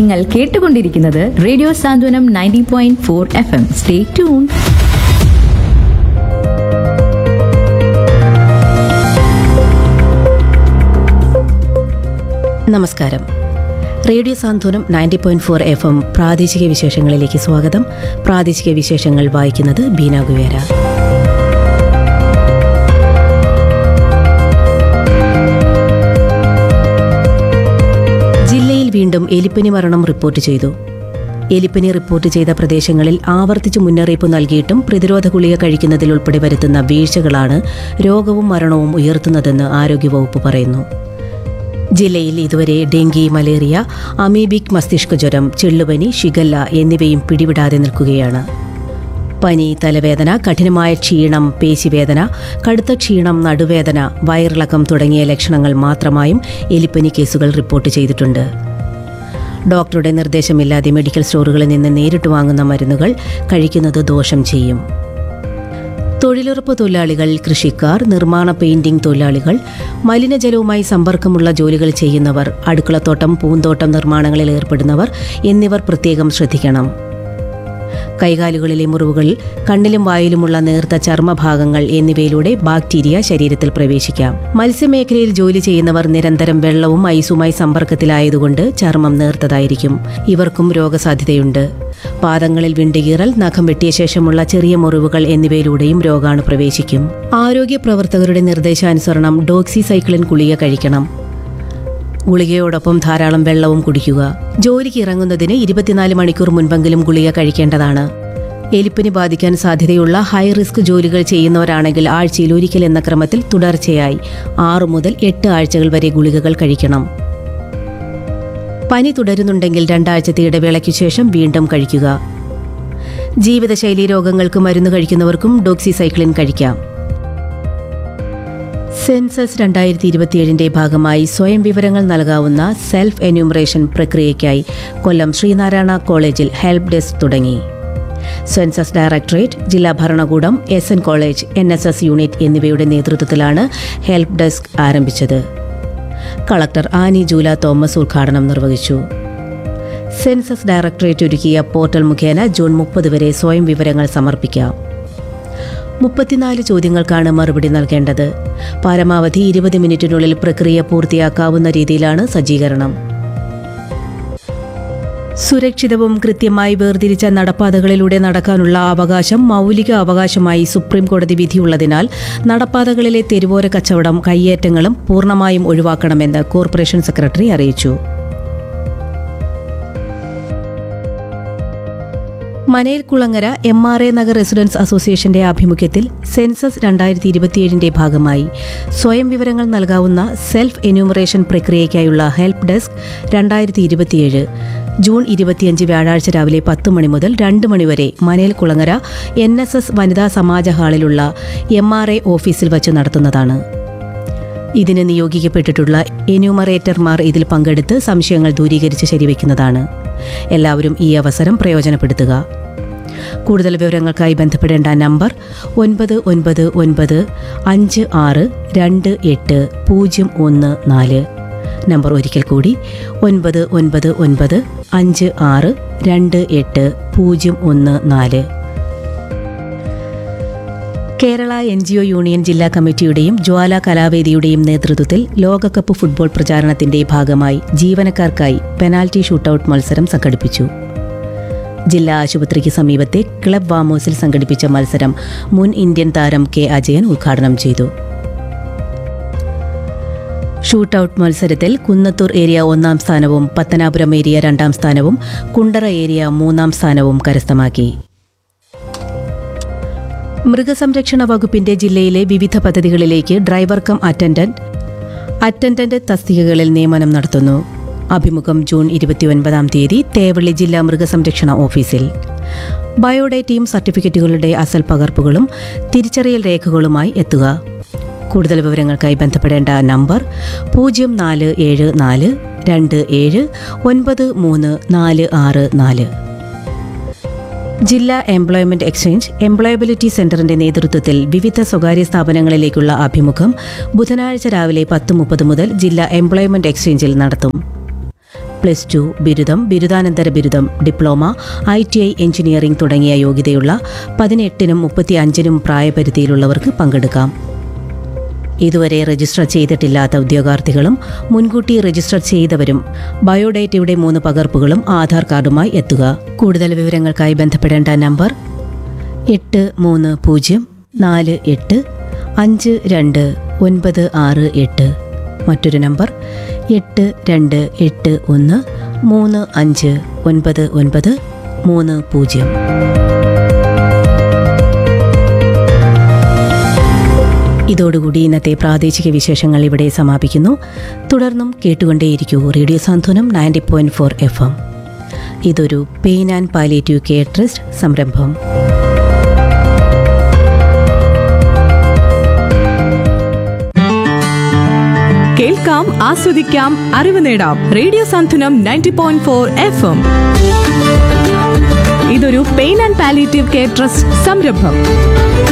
നിങ്ങൾ കേട്ടുകൊണ്ടിരിക്കുന്നത് radio Santhwanam ninety point four F M stay tune നമസ്കാരം radio Santhwanam ninety point four F M പ്രാദേശിക വിശേഷങ്ങളിലേക്ക് സ്വാഗതം പ്രാദേശിക വിശേഷങ്ങൾ വായിക്കുന്നത് ബീന ഗുവേര ജില്ലയിൽ വീണ്ടും എലിപ്പനി മരണം റിപ്പോർട്ട് ചെയ്തു എലിപ്പനി റിപ്പോർട്ട് ചെയ്ത പ്രദേശങ്ങളിൽ ആവർത്തിച്ച് മുന്നറിയിപ്പ് നൽകിയിട്ടും പ്രതിരോധ ഗുളിക കഴിക്കുന്നതിൽ ഉൾപ്പെടെ വരുത്തുന്ന വീഴ്ചകളാണ് രോഗവും മരണവും ഉയർത്തുന്നതെന്ന് ആരോഗ്യവകുപ്പ് പറയുന്നു ജില്ലയിൽ ഇതുവരെ ഡെങ്കി മലേറിയ അമീബിക് മസ്തിഷ്ക ജ്വരം ചെള്ളുപനി ഷിഗല്ല എന്നിവയും പിടിവിടാതെ നിൽക്കുകയാണ് പനി തലവേദന കഠിനമായ ക്ഷീണം പേശിവേദന കടുത്ത ക്ഷീണം നടുവേദന വയറിളക്കം തുടങ്ങിയ ലക്ഷണങ്ങൾ മാത്രമായും എലിപ്പനി കേസുകൾ റിപ്പോർട്ട് ചെയ്തിട്ടുണ്ട് ഡോക്ടറുടെ നിർദ്ദേശമില്ലാതെ മെഡിക്കൽ സ്റ്റോറുകളിൽ നിന്ന് നേരിട്ട് വാങ്ങുന്ന മരുന്നുകൾ കഴിക്കുന്നത് ദോഷം ചെയ്യും തൊഴിലുറപ്പ് തൊഴിലാളികൾ കൃഷിക്കാർ നിർമ്മാണ പെയിന്റിംഗ് തൊഴിലാളികൾ മലിനജലവുമായി സമ്പർക്കമുള്ള ജോലികൾ ചെയ്യുന്നവർ അടുക്കളത്തോട്ടം പൂന്തോട്ടം നിർമ്മാണങ്ങളിൽ ഏർപ്പെടുന്നവർ എന്നിവർ പ്രത്യേകം ശ്രദ്ധിക്കണം കൈകാലുകളിലെ മുറിവുകൾ കണ്ണിലും വായിലുമുള്ള നേർത്ത ചർമ്മഭാഗങ്ങൾ എന്നിവയിലൂടെ ബാക്ടീരിയ ശരീരത്തിൽ പ്രവേശിക്കാം മത്സ്യമേഖലയിൽ ജോലി ചെയ്യുന്നവർ നിരന്തരം വെള്ളവും ഐസുമായി സമ്പർക്കത്തിലായതുകൊണ്ട് ചർമ്മം നേർത്തതായിരിക്കും ഇവർക്കും രോഗസാധ്യതയുണ്ട് പാദങ്ങളിൽ വിണ്ടുകീറൽ നഖം വെട്ടിയ ശേഷമുള്ള ചെറിയ മുറിവുകൾ എന്നിവയിലൂടെയും രോഗാണു പ്രവേശിക്കും ആരോഗ്യ പ്രവർത്തകരുടെ നിർദ്ദേശാനുസരണം ഡോക്സി സൈക്ലിൻ ഗുളിക കഴിക്കണം ഗുളികയോടൊപ്പം ധാരാളം വെള്ളവും കുടിക്കുക ജോലിക്ക് ഇറങ്ങുന്നതിന് ഇരുപത്തിനാല് മണിക്കൂർ മുൻപെങ്കിലും ഗുളിക കഴിക്കേണ്ടതാണ് എലിപ്പനി ബാധിക്കാൻ സാധ്യതയുള്ള ഹൈ റിസ്ക് ജോലികൾ ചെയ്യുന്നവരാണെങ്കിൽ ആഴ്ചയിൽ ഒരിക്കൽ എന്ന ക്രമത്തിൽ തുടർച്ചയായി ആറു മുതൽ എട്ട് ആഴ്ചകൾ വരെ ഗുളികകൾ കഴിക്കണം പനി തുടരുന്നുണ്ടെങ്കിൽ രണ്ടാഴ്ചത്തെ ഇടവേളയ്ക്ക് ശേഷം വീണ്ടും കഴിക്കുക ജീവിതശൈലി രോഗങ്ങൾക്ക് മരുന്ന് കഴിക്കുന്നവർക്കും ഡോക്സിസൈക്ലിൻ കഴിക്കാം സെൻസസ് രണ്ടായിരത്തി ഇരുപത്തിയേഴിന്റെ ഭാഗമായി സ്വയം വിവരങ്ങൾ നൽകാവുന്ന സെൽഫ് എന്യൂമറേഷൻ പ്രക്രിയയ്ക്കായി കൊല്ലം ശ്രീനാരായണ കോളേജിൽ ഹെൽപ്പ് ഡെസ്ക് തുടങ്ങി സെൻസസ് ഡയറക്ടറേറ്റ് ജില്ലാ ഭരണകൂടം S N college N S S unit എന്നിവയുടെ നേതൃത്വത്തിലാണ് ഹെൽപ്പ് ഡെസ്ക് ആരംഭിച്ചത് കളക്ടർ ആനി ജൂല തോമസ് ഉദ്ഘാടനം നിർവഹിച്ചു സെൻസസ് ഡയറക്ടറേറ്റ് ഒരുക്കിയ പോർട്ടൽ മുഖേന ജൂൺ മുപ്പത് വരെ സ്വയം വിവരങ്ങൾ സമർപ്പിക്കാം മുപ്പത്തിനാല് ചോദ്യങ്ങൾക്കാണ് മറുപടി നൽകേണ്ടത് പരമാവധി ഇരുപത് മിനിറ്റിനുള്ളിൽ പ്രക്രിയ പൂർത്തിയാക്കാവുന്ന രീതിയിലാണ് സജ്ജീകരണം സുരക്ഷിതവും കൃത്യമായി വേർതിരിച്ച നടപ്പാതകളിലൂടെ നടക്കാനുള്ള അവകാശം മൗലിക അവകാശമായി സുപ്രീം കോടതി വിധിയുള്ളതിനാൽ നടപ്പാതകളിലെ തെരുവോര കച്ചവടം കയ്യേറ്റങ്ങളും പൂർണ്ണമായും ഒഴിവാക്കണമെന്ന് കോർപ്പറേഷൻ സെക്രട്ടറി അറിയിച്ചു Manayil Kulangara M R A Nagar residents അസോസിയേഷന്റെ ആഭിമുഖ്യത്തിൽ സെൻസസ് രണ്ടായിരത്തി ഇരുപത്തിയേഴിന്റെ ഭാഗമായി സ്വയം വിവരങ്ങൾ നൽകാവുന്ന സെൽഫ് എന്യൂമറേഷൻ പ്രക്രിയയ്ക്കായുള്ള ഹെൽപ്പ് ഡെസ്ക് രണ്ടായിരത്തി ഇരുപത്തിയേഴ് ജൂൺ ഇരുപത്തിയഞ്ച് വ്യാഴാഴ്ച രാവിലെ പത്ത് മണി മുതൽ രണ്ട് മണിവരെ Manayil Kulangara N S S വനിതാ സമാജ ഹാളിലുള്ള എം ആർ എ ഓഫീസിൽ വച്ച് നടത്തുന്നതാണ് ഇതിന് നിയോഗിക്കപ്പെട്ടിട്ടുള്ള എന്യൂമറേറ്റർമാർ ഇതിൽ പങ്കെടുത്ത് സംശയങ്ങൾ ദൂരീകരിച്ച് ശരിവെക്കുന്നതാണ് എല്ലാവരും ഈ അവസരം പ്രയോജനപ്പെടുത്തുക കൂടുതൽ വിവരങ്ങൾക്കായി ബന്ധപ്പെടേണ്ട നമ്പർ ഒൻപത് ഒൻപത് ഒൻപത് അഞ്ച് ആറ് രണ്ട് എട്ട് പൂജ്യം ഒന്ന് നാല് നമ്പർ ഒരിക്കൽ കൂടി ഒൻപത് ഒൻപത് ഒൻപത് അഞ്ച് ആറ് രണ്ട് എട്ട് പൂജ്യം ഒന്ന് നാല് Kerala N G O union ജില്ലാ കമ്മിറ്റിയുടെയും ജ്വാല കലാവേദിയുടെയും നേതൃത്വത്തിൽ ലോകകപ്പ് ഫുട്ബോൾ പ്രചാരണത്തിന്റെ ഭാഗമായി ജീവനക്കാർക്കായി പെനാൽറ്റി ഷൂട്ടൌട്ട് മത്സരം സംഘടിപ്പിച്ചു ജില്ലാ ആശുപത്രിക്ക് സമീപത്തെ ക്ലബ് വാമോസിൽ സംഘടിപ്പിച്ച മത്സരം മുൻ ഇന്ത്യൻ താരം കെ അജയൻ ഉദ്ഘാടനം ചെയ്തു ഷൂട്ടൌട്ട് മത്സരത്തിൽ കുന്നത്തൂർ ഏരിയ ഒന്നാം സ്ഥാനവും പത്തനാപുരം ഏരിയ രണ്ടാം സ്ഥാനവും കുണ്ടറ ഏരിയ മൂന്നാം സ്ഥാനവും കരസ്ഥമാക്കി മൃഗസംരക്ഷണ വകുപ്പിന്റെ ജില്ലയിലെ വിവിധ പദ്ധതികളിലേക്ക് ഡ്രൈവർ കം അറ്റൻഡന്റ് അറ്റൻഡന്റ് തസ്തികകളിൽ നിയമനം നടത്തുന്നു അഭിമുഖം ജൂൺ ഇരുപത്തിയൊൻപതാം തീയതി തേവള്ളി ജില്ലാ മൃഗസംരക്ഷണ ഓഫീസിൽ ബയോഡേറ്റയും സർട്ടിഫിക്കറ്റുകളുടെ അസൽ പകർപ്പുകളും തിരിച്ചറിയൽ രേഖകളുമായി എത്തുക കൂടുതൽ വിവരങ്ങൾക്കായി ബന്ധപ്പെടേണ്ട നമ്പർ പൂജ്യം നാല് ഏഴ് നാല് രണ്ട് ഏഴ് ഒൻപത് മൂന്ന് നാല് ആറ് നാല് ജില്ലാ എംപ്ലോയ്മെന്റ് എക്സ്ചേഞ്ച് എംപ്ലോയബിലിറ്റി സെന്ററിന്റെ നേതൃത്വത്തിൽ വിവിധ സ്വകാര്യ സ്ഥാപനങ്ങളിലേക്കുള്ള അഭിമുഖം ബുധനാഴ്ച രാവിലെ പത്ത് മുപ്പത് മുതൽ ജില്ലാ എംപ്ലോയ്മെന്റ് എക്സ്ചേഞ്ചിൽ നടത്തും പ്ലസ് ടു ബിരുദം ബിരുദാനന്തര ബിരുദം diploma I T I engineering തുടങ്ങിയ യോഗ്യതയുള്ള പതിനെട്ടിനും മുപ്പത്തി അഞ്ചിനും പ്രായപരിധിയിലുള്ളവർക്ക് പങ്കെടുക്കാം ഇതുവരെ രജിസ്റ്റർ ചെയ്തിട്ടില്ലാത്ത ഉദ്യോഗാർത്ഥികളും മുൻകൂട്ടി രജിസ്റ്റർ ചെയ്തവരും ബയോഡേറ്റയുടെ മൂന്ന് പകർപ്പുകളും ആധാർ കാർഡുമായി എത്തുക കൂടുതൽ വിവരങ്ങൾക്കായി ബന്ധപ്പെടേണ്ട നമ്പർ എട്ട് മൂന്ന് പൂജ്യം നാല് എട്ട് അഞ്ച് രണ്ട് ഒൻപത് ആറ് എട്ട് മറ്റൊരു നമ്പർ എട്ട് രണ്ട് എട്ട് ഒന്ന് മൂന്ന് അഞ്ച് ഒൻപത് ഒൻപത് മൂന്ന് പൂജ്യം ഇതോടുകൂടി ഇന്നത്തെ പ്രാദേശിക വിശേഷങ്ങൾ ഇവിടെ സമാപിക്കുന്നു തുടർന്നും കേട്ടുകൊണ്ടേയിരിക്കൂ radio Santhwanam ninety point four F M ഇതൊരു pain and palliative care trust സംരംഭം കേൾക്കാം ആസ്വദിക്കാം അറിവ് നേടാം radio Santhwanam ninety point four F M ഇതൊരു pain and palliative care trust സംരംഭം